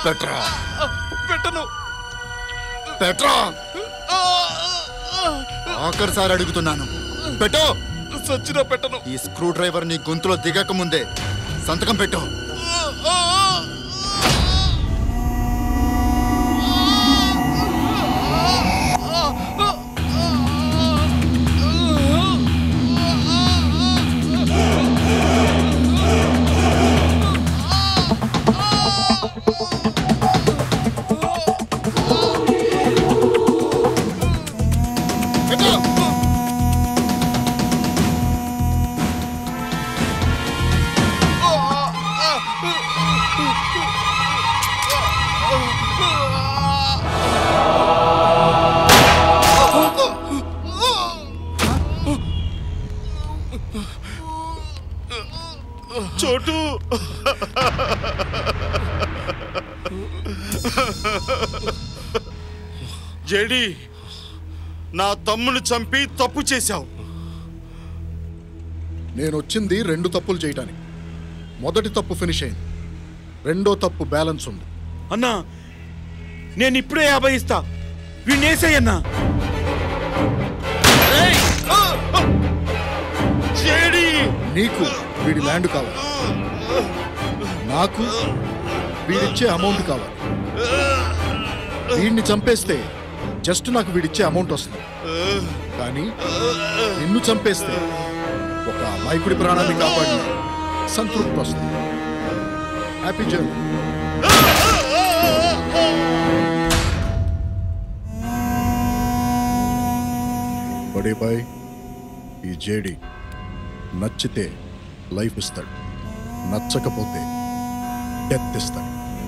Petra పెట్టను Petra ఆఖరిసారి అడుగుతున్నాను పెట్టు సచ్చినా పెట్టను ఈ స్క్రూ డ్రైవర్ నీ గొంతులో దిగక ముందే సంతకం పెట్టు పెట్టు చోటు జేడి నా తమ్ముని చంపి తప్పు చేశావు నేను వచ్చింది రెండు తప్పులు చేయటానికి మొదటి తప్పు ఫినిష్ అయింది రెండో తప్పు బ్యాలెన్స్ ఉంది అన్నా నేను ఇప్పుడే యాభై ఇస్తా వీణేసేయన్నా జేడి నీకు వీడి ల్యాండ్ కావాలి నాకు వీడిచ్చే అమౌంట్ కావాలి వీడిని చంపేస్తే జస్ట్ నాకు వీడిచ్చే అమౌంట్ వస్తుంది కానీ నిన్ను చంపేస్తే ఒక అమాయకుడి ప్రాణాన్ని కాపాడిన సంతృప్తి వస్తుంది హ్యాపీ జర్నీ బడే బాయ్ ఈ జేడి నచ్చితే లైఫ్ ఇస్తాడు నచ్చకపోతే డెత్ ఇస్తాడు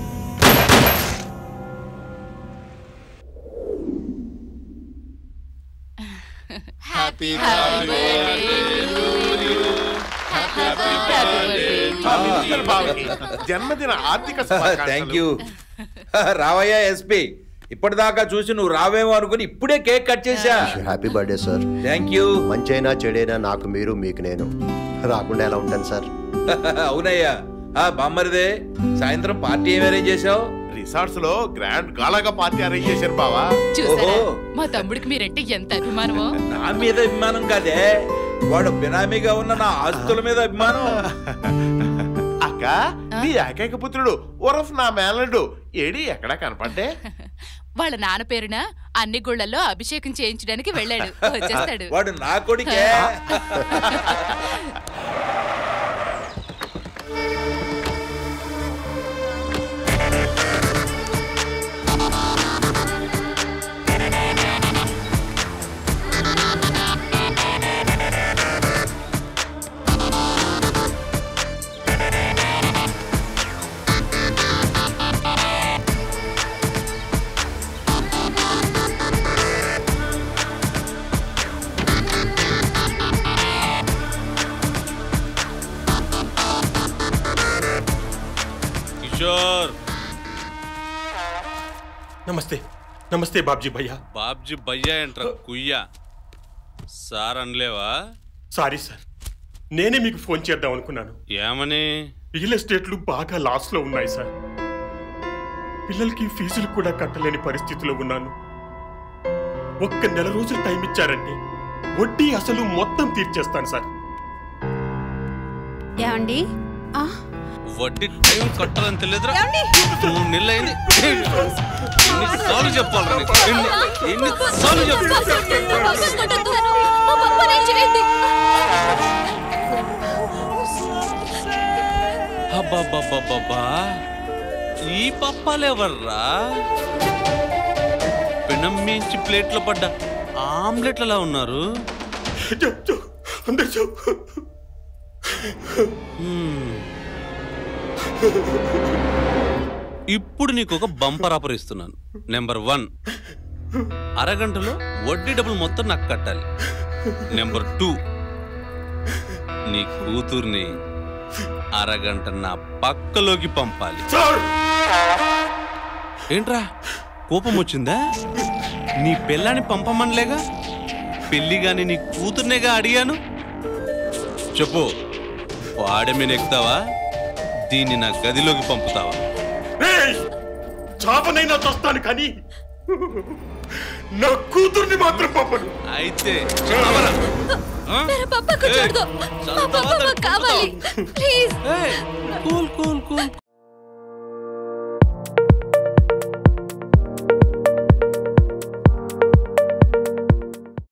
జన్మదిన ఆర్థిక థ్యాంక్ యూ రావయ్యా ఎస్పీ ఇప్పటిదాకా చూసి నువ్వు రావేమో అనుకుని ఇప్పుడే కేక్ కట్ చేశా happy birthday sir thank you మంచైనా చెడైనా నాకు మీరు మీకు నేను రాకుండా ఎలా ఉంటాను సార్ అవునయ్యా ఆ బామ్మరిదే సాయంత్రం పార్టీ ఏం అరేంజ్ చేసావు రిసార్ట్స్ లో గ్రాండ్ గాలాగా పార్టీ అరేంజ్ చేశారు బావా చూసారా ఓహో. మా తమ్ముడికి మీరంటే ఎంత అభిమానమో నా మీద అభిమానం కాదే వాడు బినామీగా ఉన్న నా ఆస్తుల మీద అభిమానం అక్క నీ ఏకైక పుత్రుడు ఉరఫ్ నా మేనల్లుడు ఏడి ఎక్కడా కనపడ్డే వాళ్ళ నాన్న పేరున అన్ని గుళ్ళల్లో అభిషేకం చేయించడానికి వెళ్ళాడు వచ్చేస్తాడు వాడు నా కొడుకే కిషోర్ నమస్తే నమస్తే బాబ్జీ భయ్యా బాబ్జీ భయ్యా ఏంట్రా కుయ్యా సార్ అనలేవా సారీ సార్ నేనే మీకు ఫోన్ చేద్దాం అనుకున్నాను ఏమని రియల్ ఎస్టేట్లు బాగా లాస్ లో ఉన్నాయి సార్ పిల్లలకి ఫీజులు కూడా కట్టలేని పరిస్థితిలో ఉన్నాను ఒక్క నెల రోజులు టైం ఇచ్చారంటే వడ్డీ అసలు మొత్తం తీర్చేస్తాను సార్ ఏమండి ఆ, వడ్డీ టైం కట్టాలని తెలియదురా మూడు నెలలు అయింది ఎన్నిసార్లు చెప్పాలి ఎన్నిసార్లు చెప్పాలి అబ్బబ్బబ్బబ్బబ్బా ఈ పప్పాలెవర్రా పెనం మించి ప్లేట్లో పడ్డ ఆమ్లెట్లలా ఉన్నారు చెప్, చెప్, అందరు చెప్. హ్మ్. ఇప్పుడు నీకు ఒక బంపర్ ఆఫర్ ఇస్తున్నాను నెంబర్ వన్ అరగంటలో వడ్డీ డబ్బులు మొత్తం నాకు కట్టాలి నెంబర్ టూ నీ కూతుర్ని అరగంట నా పక్కలోకి పంపాలి సార్ ఏంట్రా కోపం వచ్చిందా నీ పిల్లాన్ని పంపమనిలేగా పెళ్లి గాని నీ కూతుర్నేగా అడిగాను చెప్పు వాడమీన ఎక్కుతావా దీన్ని నా గదిలోకి పంపుతావా ఏయ్! చావనైనా చస్తాను కానీ నా కూతుర్ని మాత్రం పంపను అయితే చావరా. ఆ? मेरे पापा को ए, छोड़ दो चल, पापा दबा दे, पापा कावाली प्लीज ए, కూల్ కూల్ కూల్